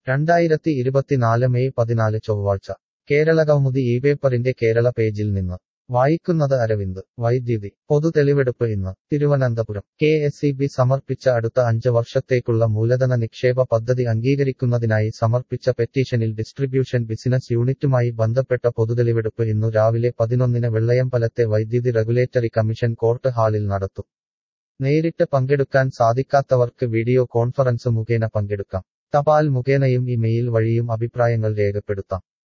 രണ്ടായിരത്തി ഇരുപത്തിനാല് മെയ് പതിനാല് ചൊവ്വാഴ്ച കേരള കൗമുദി ഈ പേപ്പറിന്റെ കേരള പേജിൽ നിന്ന് വായിക്കുന്നത് അരവിന്ദ് വൈദ്യുതി പൊതു തെളിവെടുപ്പ് ഇന്ന് Thiruvananthapuram K S E B സമർപ്പിച്ച അടുത്ത അഞ്ച് വർഷത്തേക്കുള്ള മൂലധന നിക്ഷേപ പദ്ധതി അംഗീകരിക്കുന്നതിനായി സമർപ്പിച്ച പെറ്റീഷനിൽ ഡിസ്ട്രിബ്യൂഷൻ ബിസിനസ് യൂണിറ്റുമായി ബന്ധപ്പെട്ട പൊതുതെളിവെടുപ്പ് ഇന്നു രാവിലെ പതിനൊന്നിന് വെള്ളയമ്പലത്തെ വൈദ്യുതി റെഗുലേറ്ററി കമ്മീഷൻ കോർട്ട് ഹാളിൽ നടത്തും നേരിട്ട് പങ്കെടുക്കാൻ സാധിക്കാത്തവർക്ക് വീഡിയോ കോൺഫറൻസ് മുഖേന പങ്കെടുക്കാം തപാൽ മുഖേനയും ഇമെയിൽ വഴിയും അഭിപ്രായങ്ങൾ രേഖപ്പെടുത്താം